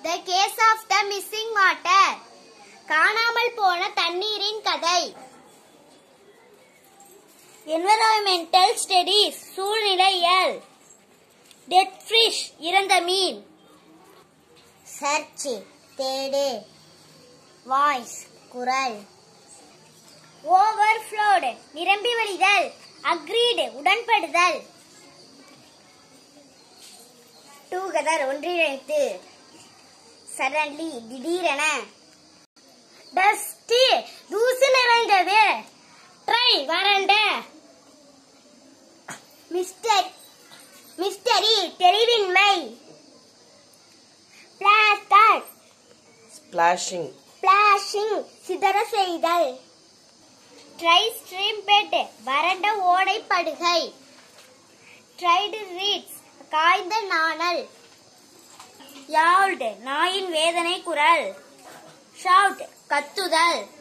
the case of the missing water காணாமல் போன தண்ணீரின் கதை என்விரான்மெண்டல் ஸ்டடீஸ் சூழ்நிலையியல் டெட் ஃபிஷ் இறந்த மீன் சர்ச் தேடு வாய்ஸ் குரல் ஓவர்ஃப்ளோடு நிரம்பி வழிதல் அக்ரீடு உடன்படுதல் டூகெதர் ஒன்றிணைத்து சடன்லி திடீரென டஸ்டி தூசு நிறைந்தது ட்ரை வறண்ட மிஸ்டர் மிஸ்டரி தெளிவின்மை பிளாஸ்டர் splashing, பிளாஷிங் சிதற செய்தல் ட்ரை ஸ்ட்ரீம் பெட் வறண்ட ஓடை படுகை ட்ரைடு ரீட்ஸ் காய்ந்த நாணல் யாழ்டு நாயின் வேதனை குரல் ஷவுட் கத்துதல்